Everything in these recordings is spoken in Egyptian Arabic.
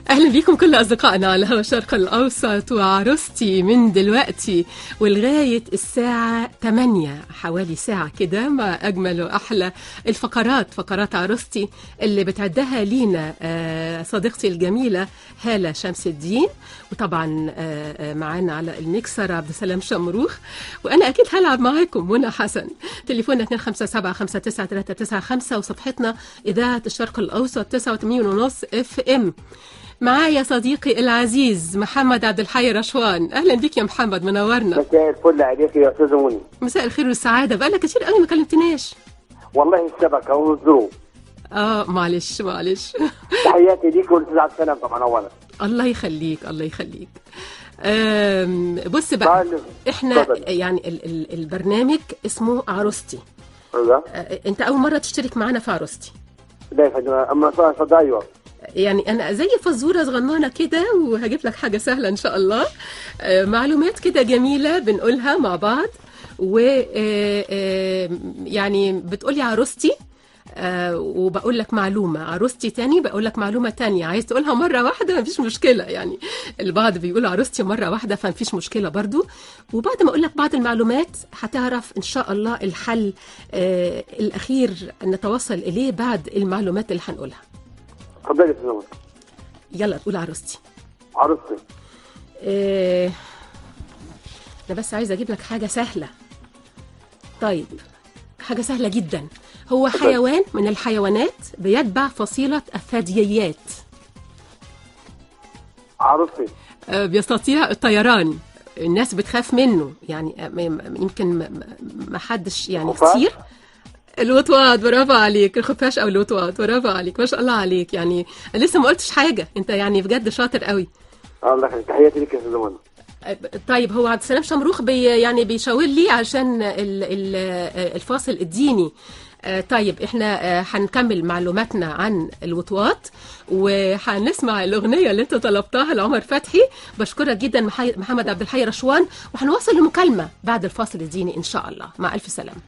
أهلا بكم كل أصدقائنا على هوا الشرق الأوسط وعروستي من دلوقتي ولغاية الساعة 8 حوالي ساعة كده مع أجمل وأحلى الفقرات فقرات عروستي اللي بتعدها لينا آه، صديقتي الجميلة هالة شمس الدين وطبعا آه، آه، معانا على الميكسر عبد السلام شمروخ وأنا أكيد هلعب معاكم منى حسن تليفوننا 257 وصفحتنا إذاعة الشرق الأوسط 89 ونص اف ام معايا صديقي العزيز محمد عبد الحي رشوان اهلا بك يا محمد منورنا مساء الفل عليك يا استاذ منى مساء الخير والسعاده بقالك كتير قوي ما كلمتناش والله الشبكه والظروف اه معلش معلش تحياتي ليك والاستاذ عبد السلام طبعا اولا الله يخليك الله يخليك آم، بص بقى تعال. احنا اتفضل. يعني ال ال البرنامج اسمه عروستي ايوه آه، انت اول مره تشترك معانا في عروستي لا يا فندم اما اتفضل ايوه يعني انا زي فزوره صغننه كده وهجيب لك حاجه سهله ان شاء الله آه، معلومات كده جميله بنقولها مع بعض و آه، آه، يعني بتقولي عروستي آه، وبقول لك معلومة عروستي تاني بقول لك معلومة تانية عايز تقولها مرة واحدة مفيش مشكلة يعني البعض بيقول عروستي مرة واحدة فمفيش مشكلة برضو وبعد ما أقول لك بعض المعلومات هتعرف إن شاء الله الحل آه الأخير نتوصل إليه بعد المعلومات اللي هنقولها اتفضلي يا استاذ منى يلا تقول عروستي عروستي إيه، انا بس عايزه اجيب لك حاجه سهله طيب حاجه سهله جدا هو حيوان من الحيوانات بيتبع فصيله الثدييات عروستي آه، بيستطيع الطيران الناس بتخاف منه يعني آه، م- م- يمكن م- م- ما حدش يعني خفاش؟ كتير الوطواط برافو عليك الخفاش او الوطواط برافو عليك ما شاء الله عليك يعني لسه ما قلتش حاجه انت يعني بجد شاطر قوي الله يخليك تحياتي ليك يا استاذ منى طيب هو عبد السلام شمروخ بي يعني بيشاور لي عشان ال- ال- الفاصل الديني آه، طيب احنا آه، هنكمل معلوماتنا عن الوطواط وهنسمع الاغنيه اللي انت طلبتها لعمر فتحي بشكرك جدا محي- محمد عبد الحي رشوان وهنواصل المكالمه بعد الفاصل الديني ان شاء الله مع الف سلامه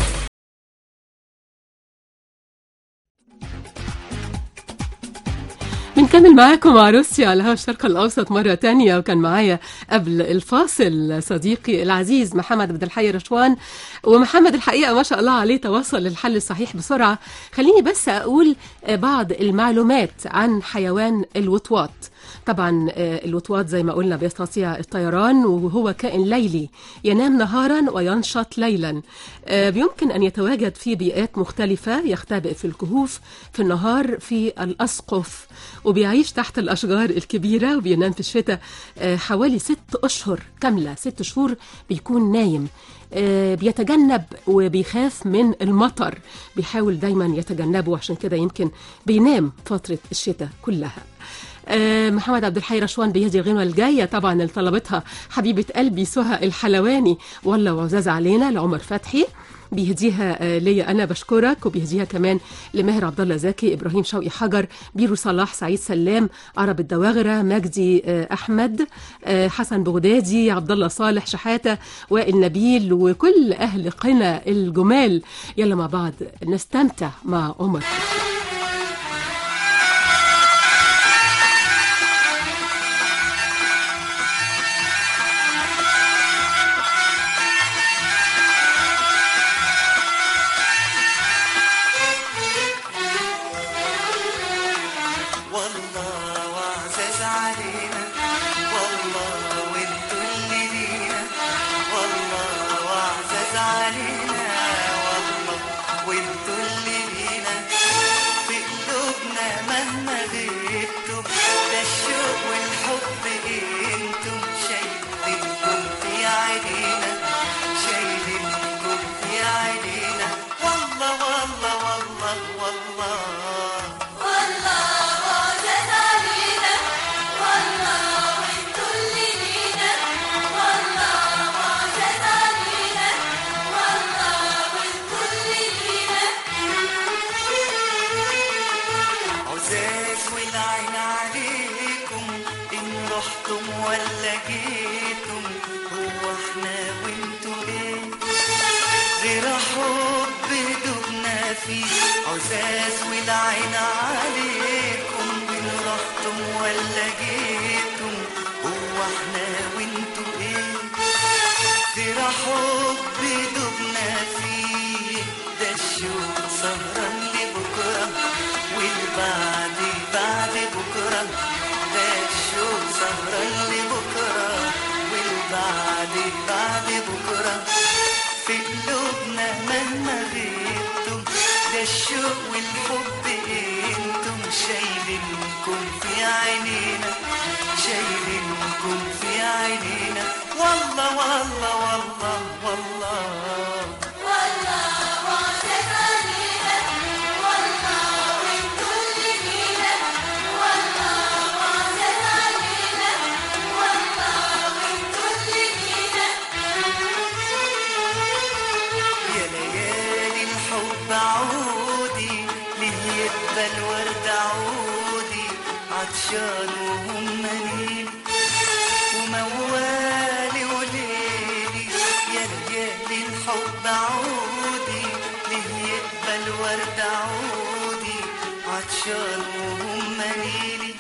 بنكمل معاكم عروستي على هوا الشرق الأوسط مرة تانية وكان معايا قبل الفاصل صديقي العزيز محمد عبد الحي رشوان ومحمد الحقيقة ما شاء الله عليه توصل للحل الصحيح بسرعة خليني بس أقول آه، بعض المعلومات عن حيوان الوطواط طبعا آه، الوطواط زي ما قلنا بيستطيع الطيران وهو كائن ليلي ينام نهارا وينشط ليلا آه، بيمكن أن يتواجد في بيئات مختلفة يختبئ في الكهوف في النهار في الأسقف وبيعيش تحت الأشجار الكبيرة وبينام في الشتاء آه، حوالي ست أشهر كاملة ست شهور بيكون نايم آه، بيتجنب وبيخاف من المطر بيحاول دايما يتجنبه عشان كده يمكن بينام فترة الشتاء كلها آه، محمد عبد الحي رشوان بيهدي الغنوة الجاية طبعا اللي طلبتها حبيبة قلبي سهى الحلواني والله وعزاز علينا لعمر فتحي بيهديها آه، ليا انا بشكرك وبيهديها كمان لماهر عبد الله زكي ابراهيم شوقي حجر بيرو صلاح سعيد سلام عرب الدواغره مجدي آه، احمد آه، حسن بغدادي عبد الله صالح شحاته وائل نبيل وكل اهل قنا الجمال يلا مع بعض نستمتع مع عمر والله وعزاز علينا والله وانتوا اللي لينا والله وعزاز علينا والله وانتوا اللي لينا في قلوبنا مهما غبتوا ده الشوق والحب انتم شايلينكم في عينينا شايلينكم في عينينا والله والله والله والله عزاز والعين عليكم إن رحتم ولا جيتم هو احنا وانتوا ايه غير حب دبنا فيه عزاز والعين عليكم إن رحتم ولا والبعد بعد بكرة ده الشوق سهران لبكرة والبعد بعد بكرة في قلوبنا مهما غبتم ده الشوق والحب انتم شايلينكم في عينينا شايلينكم في عينينا والله والله والله والله يا ليالي الحب عودي ليه يبقى الورد عودي عطشان وهم ليلي وموالي وليلي يا ليالي الحب عودي ليه يبقى الورد عودي عطشان وهم ليلي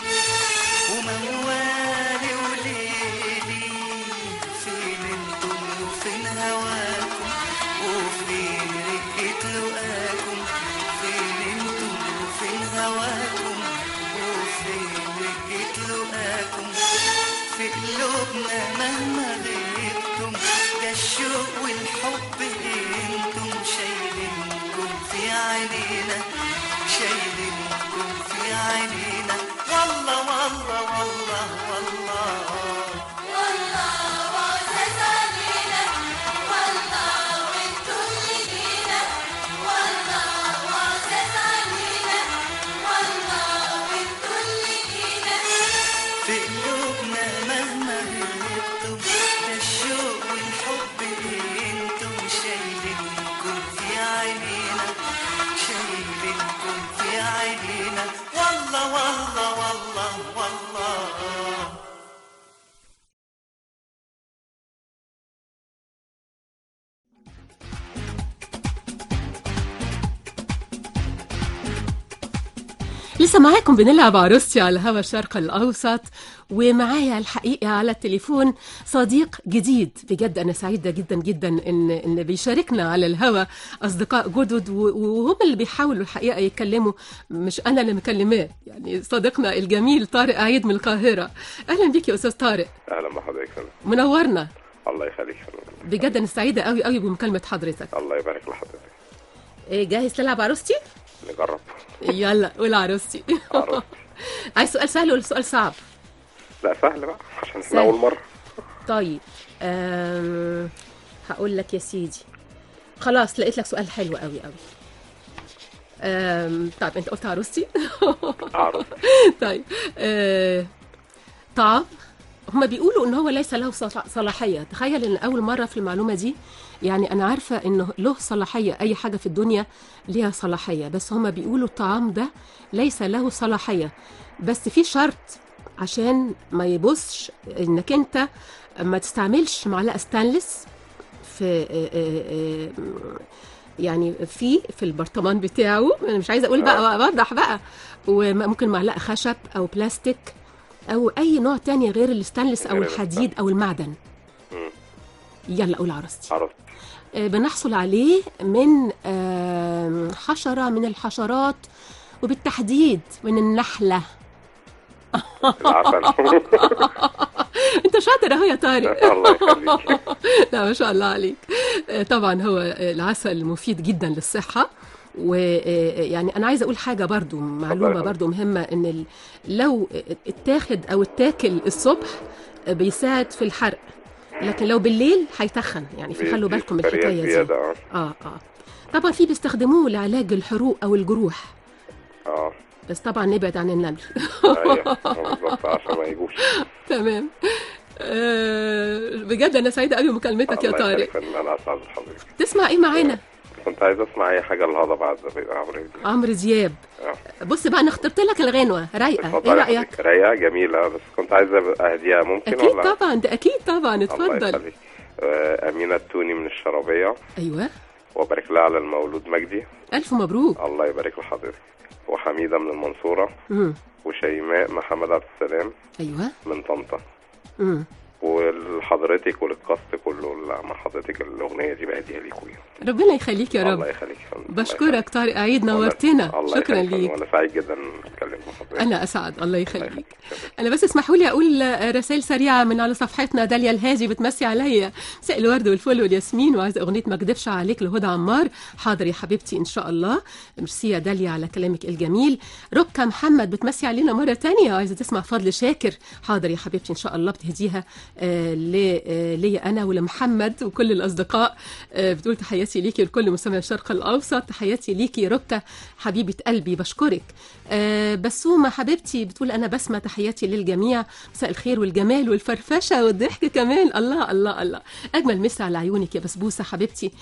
وموالي وليلي فين انتم وفين هواكم وفين رقة لقاكم فين انتم وفين هواكم وفين رقة لقاكم في قلوبنا مهما غبتم ده الشوق والحب انتم شايلينكم في عينينا شايلينكم في عينينا والله والله والله والله في قلوبنا مهما غلبتم ده الشوق والحب انتم شايلينكم في عينينا شايلينكم في عينينا والله والله والله والله لسه معاكم بنلعب عروستي على هوا الشرق الأوسط ومعايا الحقيقة على التليفون صديق جديد بجد أنا سعيدة جدا جدا إن إن بيشاركنا على الهوا أصدقاء جدد و- وهم اللي بيحاولوا الحقيقة يتكلموا مش أنا اللي مكلماه يعني صديقنا الجميل طارق عيد من القاهرة أهلا بيك يا أستاذ طارق اهلا بحضرتك يا فندم منورنا الله يخليك يا فندم بجد أنا سعيدة قوي قوي بمكالمة حضرتك الله يبارك لحضرتك إيه، جاهز تلعب عروستي؟ نجرب يلا قول عروستي عروستي. عايز سؤال سهل ولا سؤال صعب؟ لا سهل بقى عشان سهل. احنا اول مره طيب أم... هقول لك يا سيدي خلاص لقيت لك سؤال حلو قوي قوي أم... طيب انت قلت عروستي عروستي طيب أه... طعام هما بيقولوا ان هو ليس له صلا- صلاحيه تخيل ان اول مره في المعلومه دي يعني انا عارفه انه له صلاحيه اي حاجه في الدنيا ليها صلاحيه بس هما بيقولوا الطعام ده ليس له صلاحيه بس في شرط عشان ما يبصش انك انت ما تستعملش معلقه ستانلس في آه، آه، آه، يعني في في البرطمان بتاعه انا مش عايزه اقول بقى اوضح بقى وممكن معلقه خشب او بلاستيك او اي نوع تاني غير الستانلس او غير الحديد او المعدن مم. يلا قول عروستي عروستي آه، بنحصل عليه من آم، حشره من الحشرات وبالتحديد من النحله العسل انت شاطر اهو يا طارق الله يخليك لا ما شاء الله عليك آه، طبعا هو آه، العسل مفيد جدا للصحة ويعني أنا عايزة أقول حاجة برضو معلومة اتفضل. برضو مهمة إن ال- لو اتاخد أو اتاكل الصبح آه، بيساعد في الحرق لكن لو بالليل هيتخن يعني في خلوا بالكم من سكريات الحكاية دي زيادة اه اه اه طبعا في بيستخدموه لعلاج الحروق أو الجروح اه بس طبعا نبعد عن النمل ايوه بالظبط عشان ما يجوش تمام آه بجد أنا سعيدة قوي بمكالمتك يا الله طارق يخليك فندم، انا اسعد بحضرتك تسمع إيه معانا كنت عايز اسمع اي حاجه الهضبه بعد عمرو دياب عمرو دياب آه. بص بقى انا اخترت لك الغنوه رايقه ايه اتفضل يا رايك حضرتك رايقه جميله بس كنت عايز اهديها ممكن اكيد ولا طبعا ده اكيد طبعا الله اتفضل يخليك آه، امينه التوني من الشرابيه ايوه وبارك لها على المولود مجدي الف مبروك الله يبارك لحضرتك وحميده من المنصوره امم وشيماء محمد عبد السلام ايوه من طنطا امم ولحضرتك وللكاست كله اللي مع حضرتك الاغنيه دي بهديها ليكم ربنا يخليك يا الله رب يخليك يا فندم. الله بشكرك يخليك. طارق عيد الله- نورتنا الله شكرا يخليك يا فندم. ليك وانا سعيد جدا اتكلم مع حضرتك انا اسعد الله الله يخليك يخليك انا بس اسمحوا لي اقول رسائل سريعه من على صفحتنا داليا الهادي بتمسي عليا مساء الورد والفل والياسمين وعايزه اغنيه ما اكدبش عليك لهدى عمار حاضر يا حبيبتي ان شاء الله ميرسي يا داليا على كلامك الجميل ركا محمد بتمسي علينا مره تانية وعايزه تسمع فضل شاكر حاضر يا حبيبتي ان شاء الله بتهديها آه ل- آه ليا انا ولمحمد وكل الاصدقاء آه بتقول تحياتي ليكي لكل مستمع الشرق الاوسط تحياتي ليكي ركا حبيبه قلبي بشكرك آه بسومه حبيبتي بتقول انا بسمع تحياتي للجميع مساء الخير والجمال والفرفشه والضحك كمان الله الله الله اجمل مسا على عيونك يا بسبوسه حبيبتي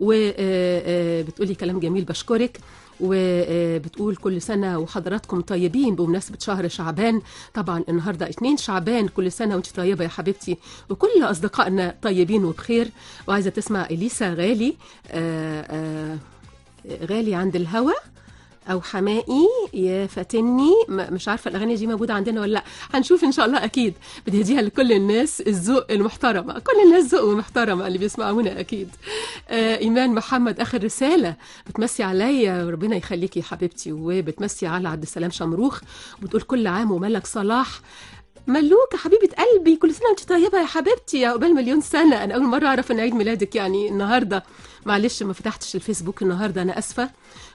وبتقولي كلام جميل بشكرك وبتقول كل سنة وحضراتكم طيبين بمناسبة شهر شعبان طبعا النهاردة 2 شعبان كل سنة وانت طيبة يا حبيبتي وكل أصدقائنا طيبين وبخير وعايزة تسمع إليسا غالي آه آه غالي عند الهوى او حمائي يا فاتني م- مش عارفه الاغاني دي موجوده عندنا ولا لا هنشوف ان شاء الله اكيد بتهديها لكل الناس الذوق المحترمه كل الناس ذوق محترمه اللي بيسمعونا اكيد آه ايمان محمد اخر رساله بتمسي عليا وربنا يخليكي يا حبيبتي وبتمسي على عبد السلام شمروخ وبتقول كل عام وملك صلاح ملوكة حبيبة قلبي كل سنة وانت طيبة يا حبيبتي يا قبل مليون سنة أنا أول مرة أعرف إن عيد ميلادك يعني النهاردة معلش ما فتحتش الفيسبوك النهاردة أنا أسفة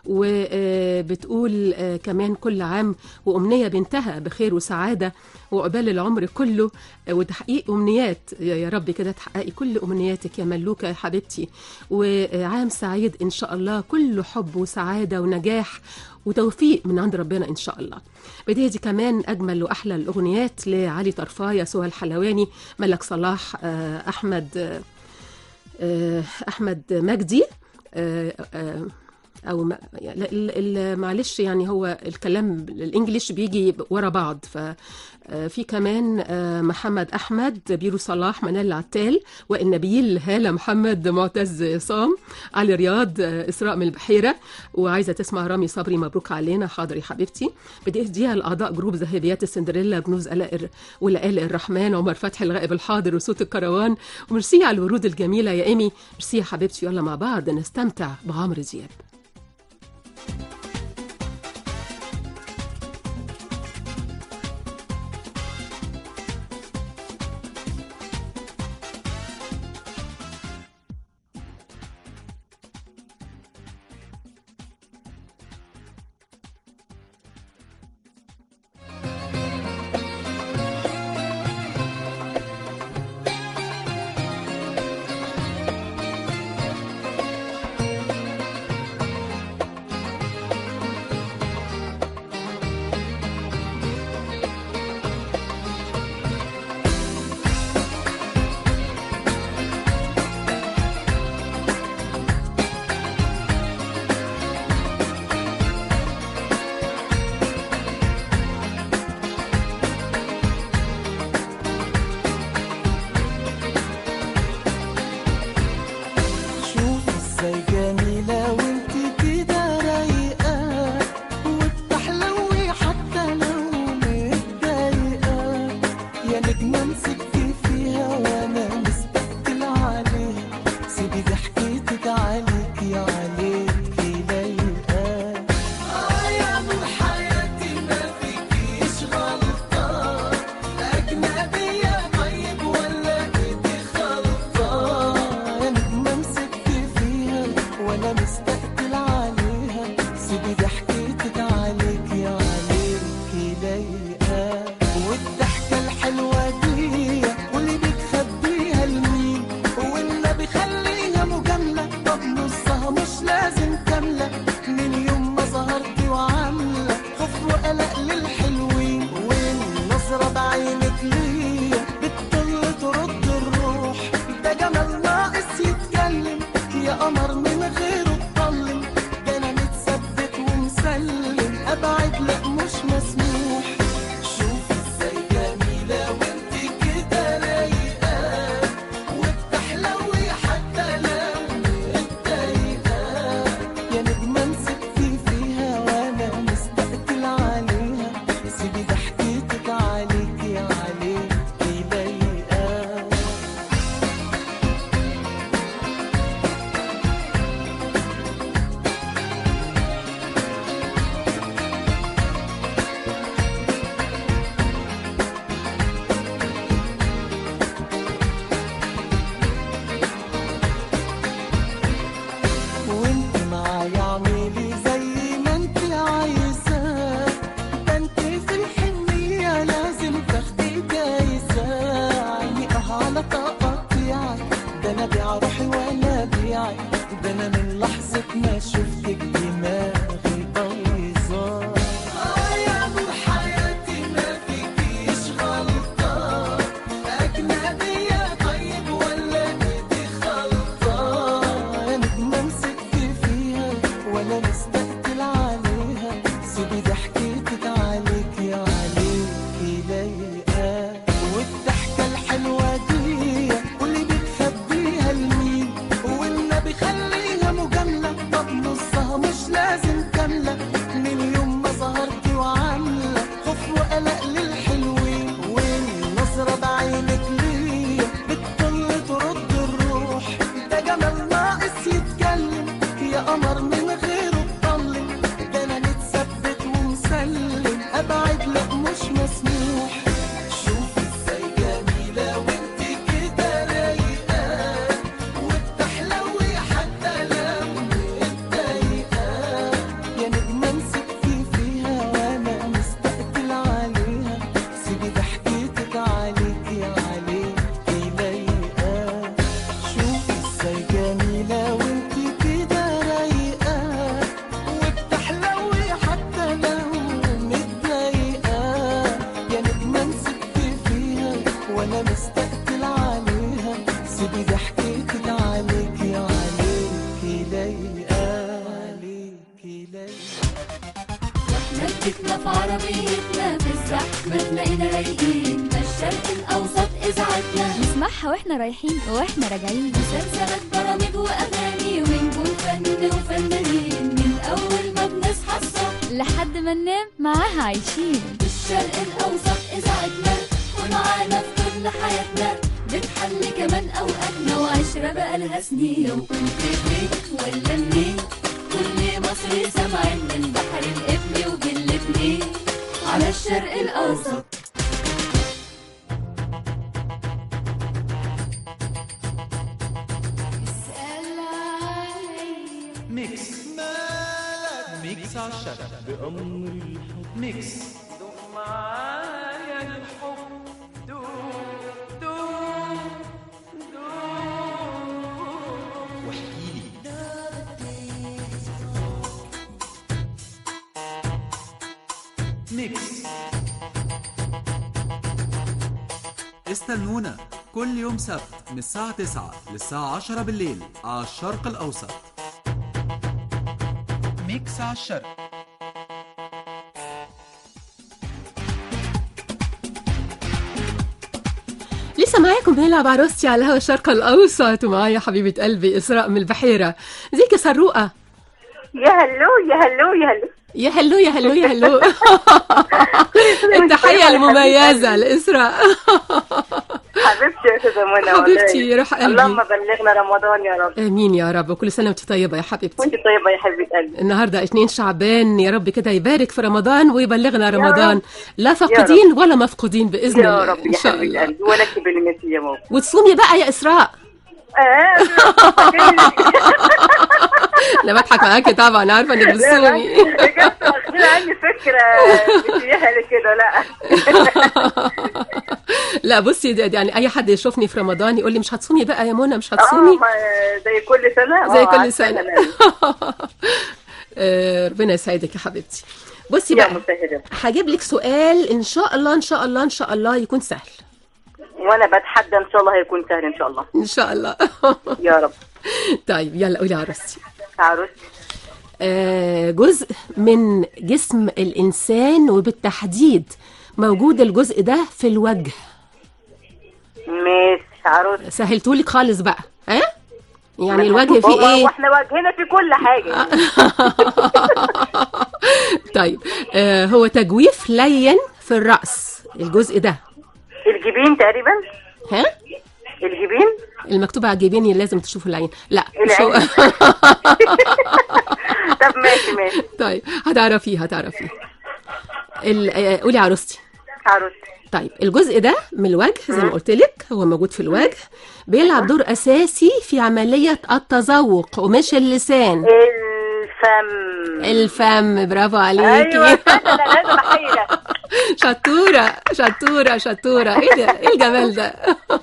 وبتقول كمان كل عام وأمنية بنتها بخير وسعادة وعقبال العمر كله آه، وتحقيق أمنيات يا يا رب كده تحققي كل أمنياتك يا ملوكة يا حبيبتي وعام سعيد إن شاء الله كله حب وسعادة ونجاح وتوفيق من عند ربنا إن شاء الله بديهدي كمان أجمل وأحلى الأغنيات لعلي طرفاية سهى الحلواني ملك صلاح آه، أحمد آه، آه، أحمد مجدي آه، آه، او ما ال- ال- معلش يعني هو الكلام الانجليش بيجي ورا بعض ف آه، في كمان آه، محمد احمد بيرو صلاح منال العتال وائل نبيل هاله محمد معتز عصام علي رياض آه، اسراء من البحيره وعايزه تسمع رامي صبري مبروك علينا حاضر يا حبيبتي بدي اهديها لاعضاء جروب ذهبيات السندريلا بنوز الاء الر- ولآلاء الرحمن عمر فتحي الغائب الحاضر وصوت الكروان وميرسي على الورود الجميله يا ايمي ميرسي يا حبيبتي يلا مع بعض نستمتع بعمرو دياب Thank سيبي ضحكتك عليك يا عليك لايقة والضحكة الحلوة دي واللي بتخبيها لمين والنبي خليها مجاملة طب نصها مش لازم كاملة من يوم ما ظهرتي وعاملة خوف وقلق للحلوين والنظرة بعينك ليا بتطل ترد الروح ده جمال ناقص يتكلم يا قمر من غيره تضلم ده انا متثبت ومسلم ابعد لا مش مسموح شوفي ازاي جميلة وانت كده رايقة وبتحلوي حتى لو متضايقة يا نجمة مسكتي فيها وانا مستقتل عليها سيبي ضحكتك عليك يا عليك لايقة شوفي ازاي جميلة وانت كده رايقة وبتحلوي حتى لو متضايقة يا نجمة مسكتي فيها وانا مستقتل عليها سيبي ضحكتك عليك يا عليك لايقة عليك لايقة نبتنا في عربيتنا في الزحمة تلاقينا رايقين ده الشرق الأوسط إذاعتنا نسمعها واحنا رايحين واحنا راجعين مسلسلات برامج وأغاني ونجوم فن وفنانين من أول ما بنصحى الصبح لحد ما ننام معاها عايشين الشرق الأوسط إذاعتنا ومعانا في كل حياتنا بتحل كمان أوقاتنا وعشرة بقالها سنين وكنت فين ولا منين كل مصر سامعين من بحر القبل وبالاتنين على الشرق الأوسط اسأل عليا ميكس ميكس عشرة بأمر الحب ميكس ميكس استنونا كل يوم سبت من الساعة 9 للساعة 10 بالليل على الشرق الأوسط ميكس عشرة لسه معاكم بنلعب عروستي على هوا الشرق الاوسط ومعايا حبيبه قلبي اسراء من البحيره ازيك يا سروقه يا هلو يا هلو يا هلو يا هلو يا هلو يا هلو التحيه المميزه لاسراء حبيبتي يا استاذه منى حبيبتي والله. روح قلبي. اللهم بلغنا رمضان يا رب امين يا رب وكل سنه وانت طيبه يا حبيبتي وانت طيبه يا حبيبه قلبي النهارده اتنين شعبان يا رب كده يبارك في رمضان ويبلغنا رمضان رب. لا فاقدين ولا مفقودين باذن يا الله رب ان يا شاء حبيبه الله قلبي ولك بالمثل يا ماما وتصومي بقى يا اسراء آه، انا بضحك معاكي طبعا عارفه انك لا، لا، بتصومي بجد واخدين عني فكره بتجيها كده لا لا بصي ده- ده يعني اي حد يشوفني في رمضان يقول لي مش هتصومي بقى يا منى مش اه هتصومي ما- زي كل سنه زي آه، كل عارفة سنه أنا. آه، ربنا يسعدك يا حبيبتي بصي يا بقى مسهله هجيب لك سؤال ان شاء الله ان شاء الله ان شاء الله يكون سهل وانا بتحدى ان شاء الله هيكون سهل ان شاء الله ان شاء الله يا رب طيب يلا قولي عروستي عروستي آه، جزء من جسم الإنسان وبالتحديد موجود الجزء ده في الوجه ماشي عروستي سهلتولك خالص بقى ها يعني ما الوجه هو- فيه ايه واحنا وجهنا في كل حاجه طيب آه هو تجويف لين في الرأس الجزء ده الجبين تقريبا ها الجبين المكتوب على الجبين لازم تشوفوا العين لا مش العين. هو طب ماشي ماشي طيب هتعرفيه هتعرفيه ال- آه، قولي عروستي عروستي طيب الجزء ده من الوجه زي ما قلت لك هو موجود في الوجه بيلعب دور اساسي في عمليه التذوق ومش اللسان الفم الفم برافو عليكي ايوه استنى، انا لازم احيي ده شطوره شطوره شطوره ايه ده ايه الجمال ده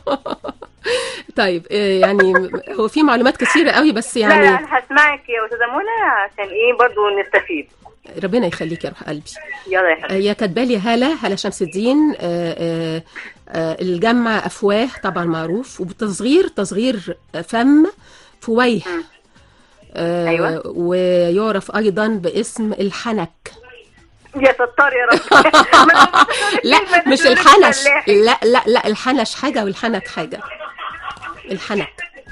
طيب إيه يعني هو في معلومات كثيره قوي بس لا لا يعني انا هسمعك يا استاذه منى عشان ايه برضو نستفيد ربنا يخليك يا روح قلبي يلا يا حبيبي هي كاتبه لي هاله هاله شمس الدين آه، آه، آه، الجمع افواه طبعا معروف وبالتصغير تصغير فم فويه آه، أيوة. ويعرف ايضا باسم الحنك يا ستار يا رب ما أنا قلت لك لا كلمة مش تقولي الحنش فلاحي. لا لا لا الحنش حاجة والحنك حاجة الحنك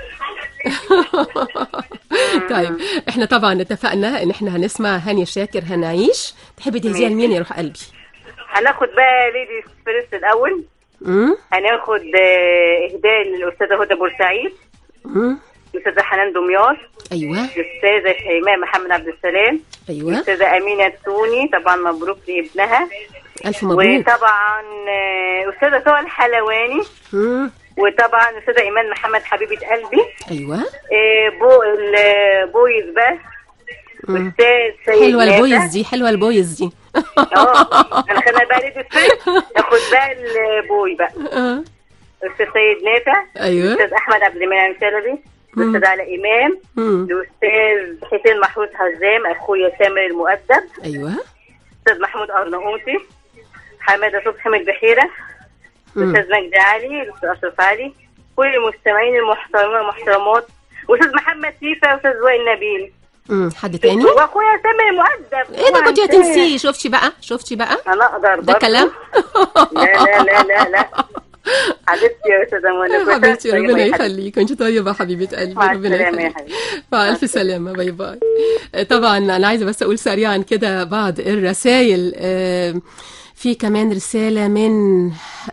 طيب احنا طبعا اتفقنا ان احنا هنسمع هاني شاكر هنعيش تحبي تهديها لمين يا روح قلبي هناخد بقى ليدي سبيريت الاول امم هناخد آه، اهداء للاستاذه هدى بورسعيد امم الاستاذه حنان دمياط ايوه الاستاذه شيماء محمد عبد السلام ايوه الاستاذه امينه التوني طبعا مبروك لابنها الف مبروك وطبعا آه، استاذه سهى الحلواني مم. وطبعا استاذه ايمان محمد حبيبه قلبي ايوه آه، بو البويز بس مم. استاذ سيد حلوه نافع. البويز دي حلوه البويز دي اه انا خدنا بقى ليدي سبيريت ناخد بقى البوي بقى آه. الاستاذ سيد نافع ايوه الاستاذ احمد عبد المنعم شلبي الاستاذ علاء امام مم. الاستاذ حسين محروس هزام اخويا سامر المؤدب ايوه الاستاذ محمود ارناؤوطي حماده صبحي من البحيره مم. الاستاذ مجدي علي الاستاذ اشرف علي كل المستمعين المحترمين والمحترمات واستاذ محمد سيفا واستاذ وائل نبيل مم. حد تاني واخويا سامر المؤدب ايه ده كنت هتنسيه شفتي بقى شفتي بقى انا اقدر ده برضه. كلام لا لا لا لا لا حبيبتي يا استاذه منى كنت حبيبتي طيبة ربنا يا حبيبتي. يخليك انت طيبه حبيبه قلبي مع ربنا السلامة يا يخليك حبيبي. مع الف سلامه باي باي طبعا انا عايزه بس اقول سريعا كده بعض الرسائل آم، في كمان رساله من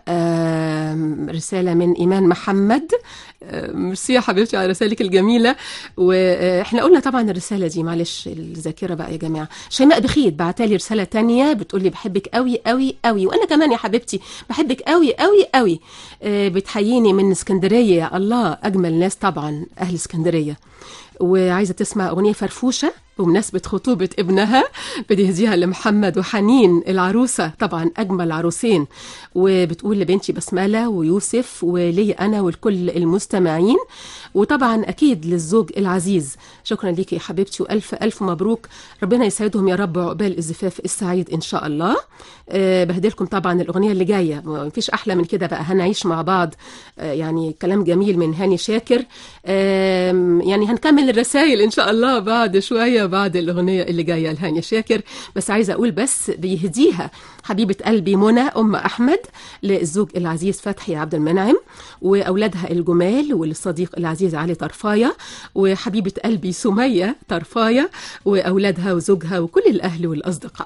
آم، رساله من ايمان محمد آم، ميرسي يا حبيبتي على رسائلك الجميله واحنا قلنا طبعا الرساله دي معلش الذاكره بقى يا جماعه شيماء بخيت بعتالي رساله تانية بتقول لي بحبك قوي قوي قوي وانا كمان يا حبيبتي بحبك قوي قوي قوي آه، بتحييني من اسكندريه يا الله اجمل ناس طبعا اهل اسكندريه وعايزه تسمع اغنيه فرفوشه بمناسبة خطوبة ابنها بتهديها لمحمد وحنين العروسة طبعا أجمل عروسين وبتقول لبنتي بسملة ويوسف ولي أنا ولكل المستمعين وطبعا أكيد للزوج العزيز شكرا لك يا حبيبتي وألف ألف مبروك ربنا يسعدهم يا رب عقبال الزفاف السعيد إن شاء الله أه بهدلكم طبعا الأغنية اللي جاية ما فيش أحلى من كده بقى هنعيش مع بعض أه يعني كلام جميل من هاني شاكر آم، يعني هنكمل الرسائل إن شاء الله بعد شوية بعد الأغنية اللي جاية لهاني شاكر بس عايزة أقول بس بيهديها حبيبة قلبي منى أم أحمد للزوج العزيز فتحي عبد المنعم وأولادها الجمال وللصديق العزيز علي طرفاية وحبيبة قلبي سمية طرفاية وأولادها وزوجها وكل الأهل والأصدقاء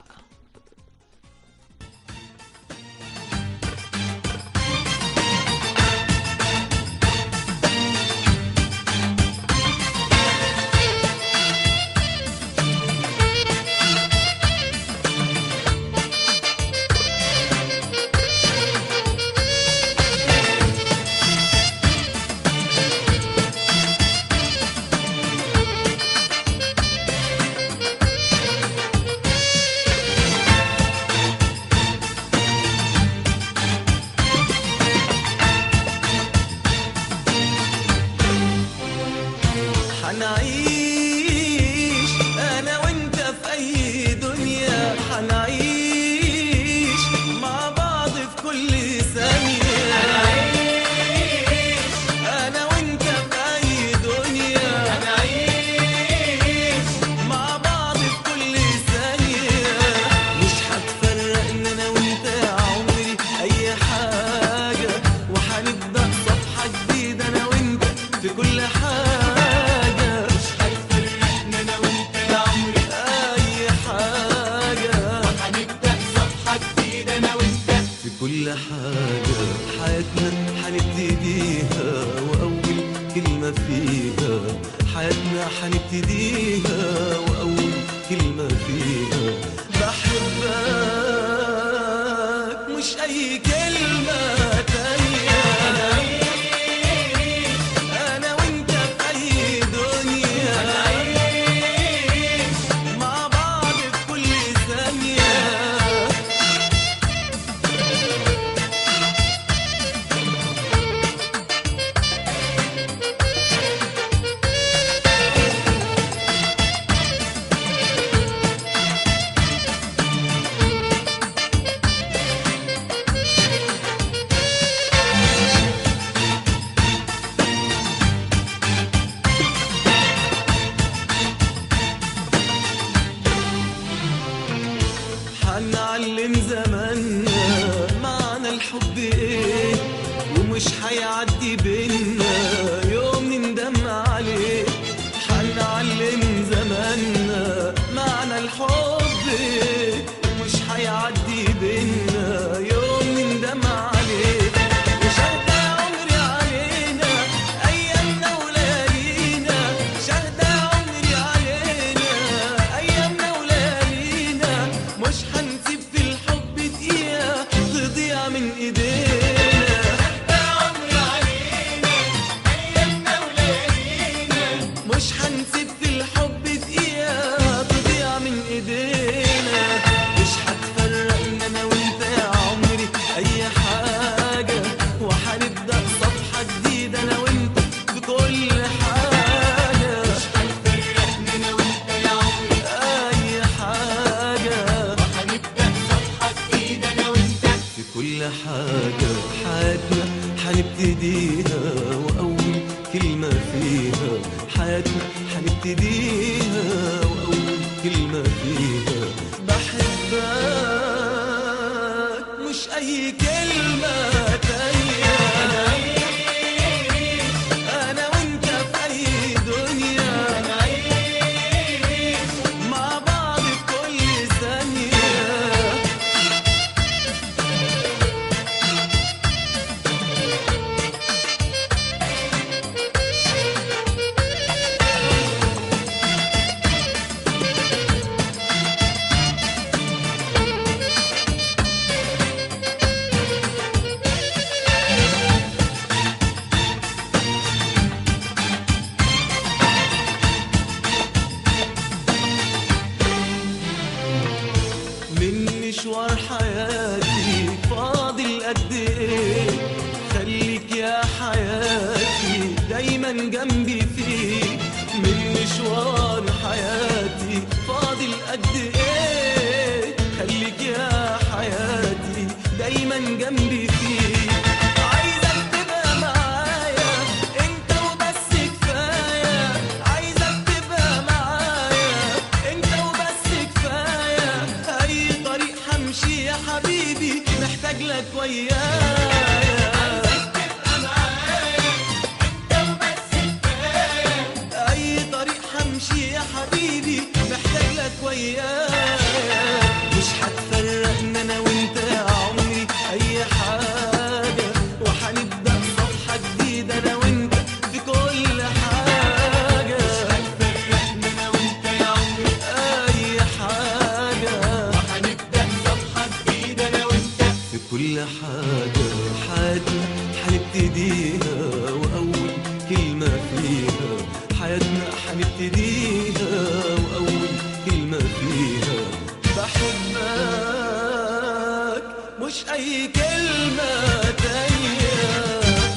Thank ايدينا مش هتفرقنا انا وانت يا عمري اي حاجة وهنبدأ صفحة جديدة انا وانت في كل حاجة مش هتفرقنا انا وانت يا عمري اي حاجة وهنبدأ صفحة جديدة انا وانت في كل حاجة حياتنا هنبتديها وأول كلمة فيها حياتنا هنبتديها وأول كلمة فيها بحبك مش أي كلمة تانية أنا وأنت في أي دنيا مع بعض في كل ثانية من مشوار حياتي فاضل قد ايه خليك يا حياتي دايما جنبي فيك من مشوار حياتي فاضل قد ايه خليك يا حياتي دايما جنبي فيك عايزك تبقى معايا انت وبس كفايه عايزك تبقى معايا انت وبس كفايه اي طريق همشي يا حبيبي محتاج لك ويايا اي طريق همشي يا حبيبي محتاج لك ويايا مش هتفرقنا انا وانت يا عمري اي حاجه وهنبدا صفحه جديده انا وانت في كل حاجه مش هتفرقنا انا وانت يا عمري اي حاجه وهنبدا صفحه جديده انا وانت في كل حاجه حياتنا هنبتديها واول كلمه فيها حياتنا هنبتديها واول كلمه فيها بحبك مش اي كلمه تانيه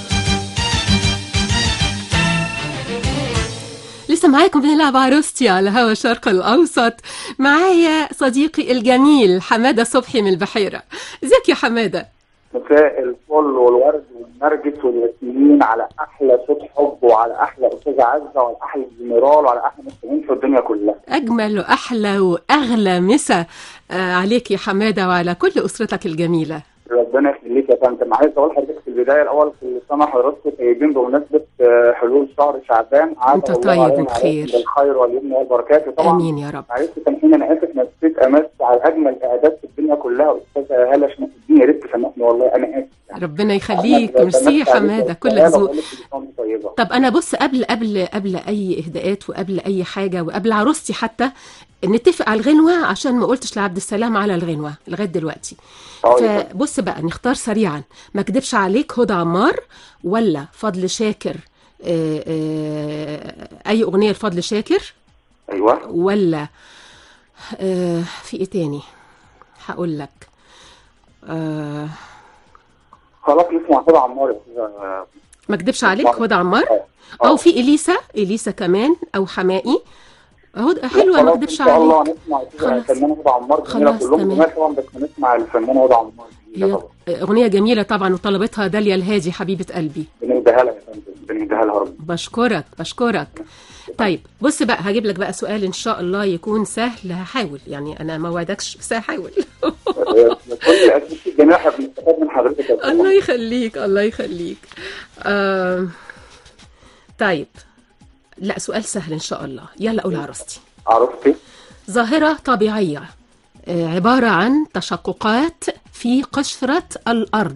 لسه معاكم بنلعب عروستي على هوا الشرق الأوسط معايا صديقي الجميل حمادة صبحي من البحيرة ازيك يا حمادة مساء الفل والورد والنرجس والياسمين على احلى صوت حب وعلى احلى استاذه عزه وعلى احلى جنرال وعلى احلى مستمعين في الدنيا كلها أجمل وأحلى وأغلى مسا آه، عليك يا حمادة وعلى كل أسرتك الجميلة ربنا يخليك يا فندم عايز اقول لحضرتك في البدايه الاول كل سنه حضرتك طيبين بمناسبه آه، حلول شهر شعبان عاد أنت الله طيب علينا وبخير. عليكم بالخير واليمن والبركات وطبعا آمين يا رب معلش سامحيني انا اسف نسيت امس على اجمل اعداد في الدنيا كلها استاذه هاله شمس الدين يا ريت تسامحني والله انا اسف ربنا يخليك ميرسي يا حمادة كلك ذوق طيبه طب انا بص قبل قبل قبل اي اهداءات وقبل اي حاجه وقبل عروستي حتى نتفق على الغنوه عشان ما قلتش لعبد السلام على الغنوه لغايه دلوقتي فبص بقى نختار سريعا ما اكدبش عليك هدى عمار ولا فضل شاكر آه، آه، اي اغنيه لفضل شاكر ايوه ولا آه، في ايه تاني هقول لك آه، خلاص نسمع هدى عمار يا استاذه ما اكدبش عليك نسمع. هدى عمار آه. او في اليسا اليسا كمان او حمائي هدى حلوه ما خلاص اكدبش ان شاء الله عليك نسمع خلاص. الفنانه هدى عمار جميله خلاص، كلهم تمام. جمال طبعا بس نسمع الفنانه هدى عمار جميلة هي طبعا. اغنيه جميله طبعا وطلبتها داليا الهادي حبيبه قلبي بنهديها لها يا فندم بنهديها لها رب بشكرك بشكرك طيب بص بقى هجيب لك بقى سؤال ان شاء الله يكون سهل هحاول يعني انا ما وعدكش بس هحاول كل اسئله الجميع احنا بنستفاد من حضرتك يا أستاذ الله يخليك الله يخليك آه طيب لا سؤال سهل ان شاء الله يلا قول عروستي عرفتي ظاهرة طبيعية آه، عبارة عن تشققات في قشرة الأرض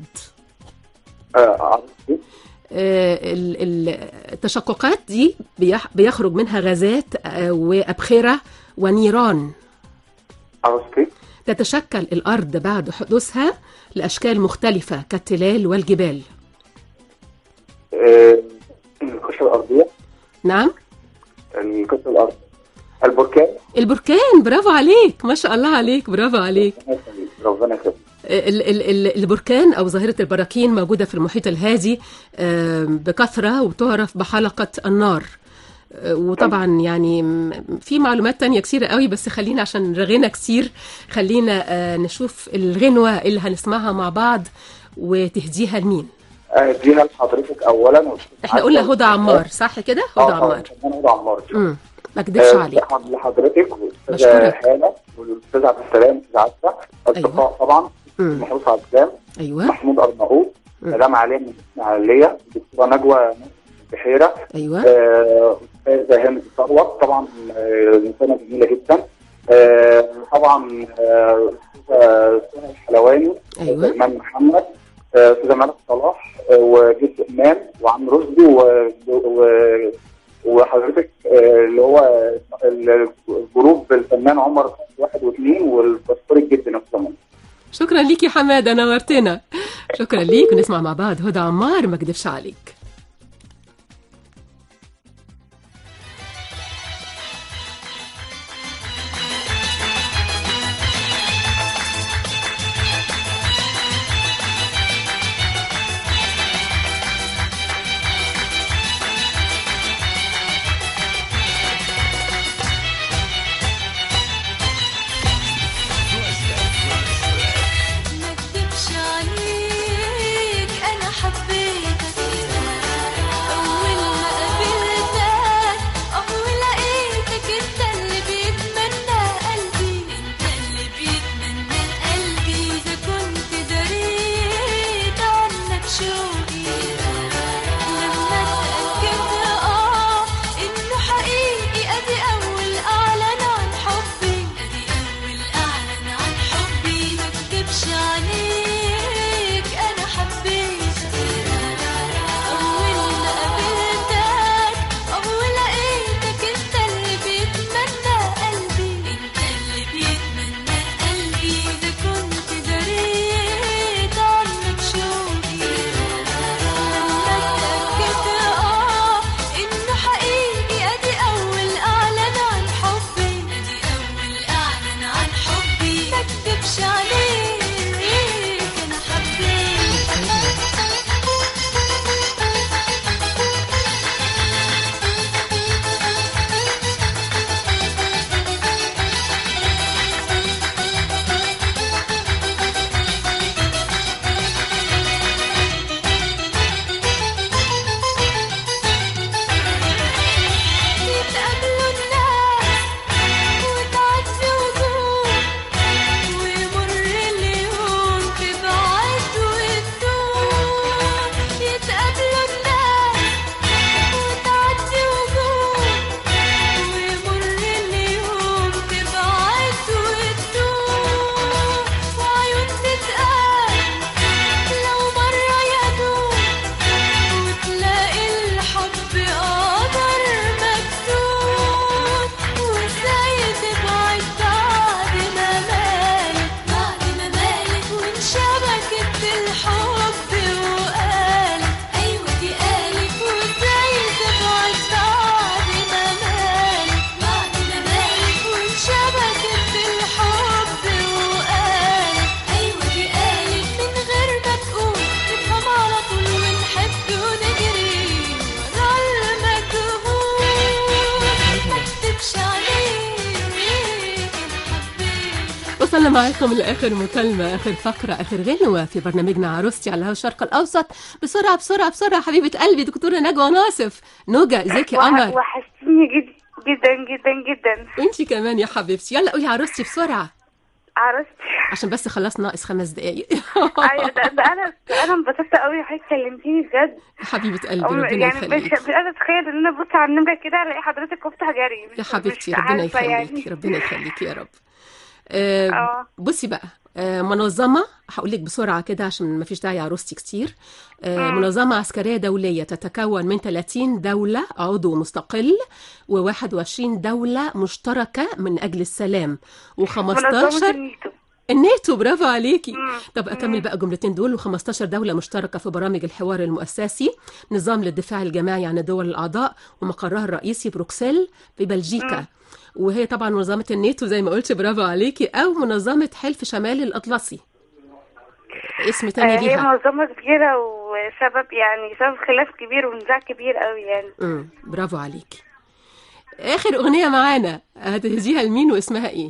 آه، عرفتي آه، ال- ال- التشققات دي بيح- بيخرج منها غازات آه، وأبخرة ونيران عرفتي تتشكل الأرض بعد حدوثها لأشكال مختلفة كالتلال والجبال آه، القشره الارضيه نعم القشره الارض البركان البركان برافو عليك ما شاء الله عليك برافو عليك ربنا يخليك ربنا يخليك ال- ال- ال- البركان أو ظاهرة البراكين موجودة في المحيط الهادي آم، بكثرة وتعرف بحلقة النار آه، وطبعا يعني م- في معلومات تانية كتيرة قوي بس خلينا عشان رغينا كتير خلينا آه، نشوف الغنوة اللي هنسمعها مع بعض وتهديها لمين اديها لحضرتك اولا والأستاذ احنا عزة قلنا هدى عمار صح كده هدى اه عمار الفنان هدى عمار امم ما اكدبش آه، عليك بحب لحضرتك والاستاذه بشكرك. هاله والاستاذ عبد السلام الاستاذ عزه اصدقاء طبعا مم. محروس عزام ايوه محمود ارناؤوط مم. مدام عليا من الاسماعيليه الدكتوره نجوى بحيره ايوه آه، استاذه هند ثروت طبعا آه، انسانه جميله جدا آه، طبعا آه، استاذه سهى الحلواني أيوة. استاذ ايمان محمد آه، استاذه ملك صلاح آه، وجد امام وعم رشدي و- و- وحضرتك آه، اللي هو الجروب الفنان عمر واحد واثنين والباسبوريك جدا يا أستاذ منى. شكرا ليك يا حماده نورتنا شكرا ليك ونسمع مع بعض هدى عمار ما اكدبش عليك ما اكدبش عليك انا حبيتك اول ما قابلتك اول لقيتك انت اللي بيتمنى قلبي انت اللي بيتمنى قلبي اذا كنت دريت عنك شوقي لما اتاكدت اه انه حقيقي ادي اول اعلن عن حبي ادي اول اعلن عن حبي ما اكدبش عليك انا حبيتك اول ما قابلتك اول لقيتك انت اللي بيتمنى قلبي انت اللي بيتمنى قلبي اذا كنت دريت عنك شوقي لما اتاكدت اه انه حقيقي ادي اول اعلن عن حبي ادي اول اعلن عن حبي ما اكدبش عليك انا يتقابلوا الناس وتعدي وجوه ويمر اليوم تبعد وتدوم يتقابلوا الناس وتعدي وجوه ويمر اليوم تبعد وتدوم وعيون تتقابل لو مرة يدوم وتلاقي الحب قدر مكتوب وازاي تبعد بعد ما مالك بعد ما مالك وانشبكت الحب وقالت ايوه دي قالت وازاي تبعد بعد ما مالك بعد ما مالك وانشبكت الحب وقالت ايوه دي قالت من غير ما تقول نفهم على طول ونحب ونجري ورا المجهول ما اكدبش عليك انا حبيتك وصلنا معاكم لآخر مكالمة آخر فقرة آخر غنوة في برنامجنا عروستي على هوا الشرق الأوسط بسرعة بسرعة بسرعة حبيبة قلبي دكتورة نجوى ناصف نوجة ازيك يا وح- قمر وحشتيني جد جدا جدا جدا وانتي كمان يا حبيبتي يلا قولي عروستي بسرعة عرفتي عشان بس خلاص ناقص خمس دقايق ايوه ده, ده انا انا انبسطت قوي حضرتك كلمتيني بجد حبيبة قلبي أم- ربنا يعني مش يخليك مش قادره اتخيل ان انا ابص على النمره كده الاقي حضرتك وافتح جري مش- يا حبيبتي مش ربنا عارفة يخليك يعني. ربنا يخليك يا رب آه، اه بصي بقى آه، منظمة هقول لك بسرعة كده عشان ما فيش داعي عروستي كتير آه، مم. منظمة عسكرية دولية تتكون من 30 دولة عضو مستقل و21 دولة مشتركة من أجل السلام منظمه و15 النيتو الناتو برافو عليكي طب اكمل بقى جملتين دول و15 دوله مشتركه في برامج الحوار المؤسسي نظام للدفاع الجماعي عن الدول الاعضاء ومقرها الرئيسي بروكسل في بلجيكا وهي طبعا منظمه الناتو زي ما قلت برافو عليكي او منظمه حلف شمال الاطلسي اسم آه، تاني هي ليها منظمة كبيرة وسبب يعني سبب خلاف كبير ونزاع كبير قوي يعني امم برافو عليكي اخر اغنيه معانا هتهديها لمين واسمها ايه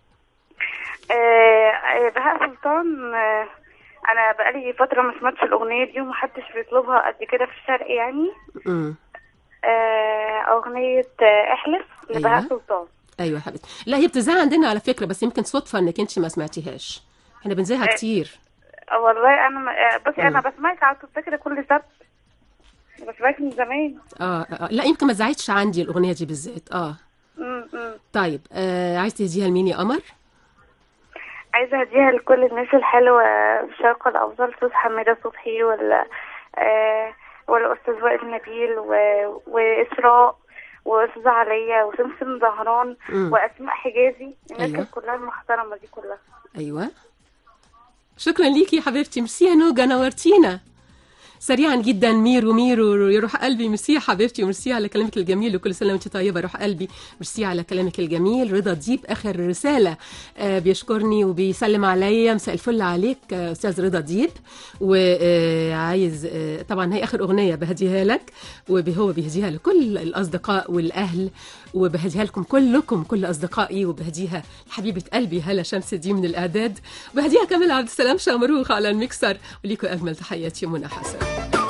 آه، آه، بهاء سلطان آه، انا بقالي فترة ما سمعتش الأغنية دي ومحدش بيطلبها قد كده في الشرق يعني امم آه، أغنية آه، احلف لبهاء أيوة. سلطان ايوه يا حبيبتي لا هي بتذاع عندنا على فكره بس يمكن صدفه انك انت ما سمعتيهاش احنا بنذاعها آه. كتير آه، والله انا ما- آه، بصي انا مم. بسمعك على طول فكرة كل سبت بسمعك من زمان آه, اه لا يمكن ما ذاعتش عندي الاغنيه دي بالذات اه م- م. طيب آه عايز تهديها لمين يا قمر عايزة أهديها لكل الناس الحلوة في الشرق الأوسط أستاذ حميدة صبحي ولا آه والأستاذ وائل نبيل و- وإسراء وأستاذة عليا وسمسم زهران مم. وأسماء حجازي الناس أيوة. كلها المحترمة دي كلها ايوه شكرا ليكي يا حبيبتي ميرسي يا نوجا نورتينا سريعا جدا ميرو ميرو يا روح قلبي ميرسي يا حبيبتي وميرسي على كلامك الجميل وكل سنه وانت طيبه روح قلبي ميرسي على كلامك الجميل رضا ديب اخر رساله آه بيشكرني وبيسلم عليا مساء الفل عليك آه استاذ رضا ديب وعايز آه طبعا هي اخر اغنيه بهديها لك وهو بيهديها لكل الاصدقاء والاهل وبهديها لكم كلكم كل اصدقائي وبهديها لحبيبه قلبي هلا شمس الدين من الاعداد وبهديها كمان عبد السلام شامروخ على المكسر وليكم اجمل تحياتي منى حسن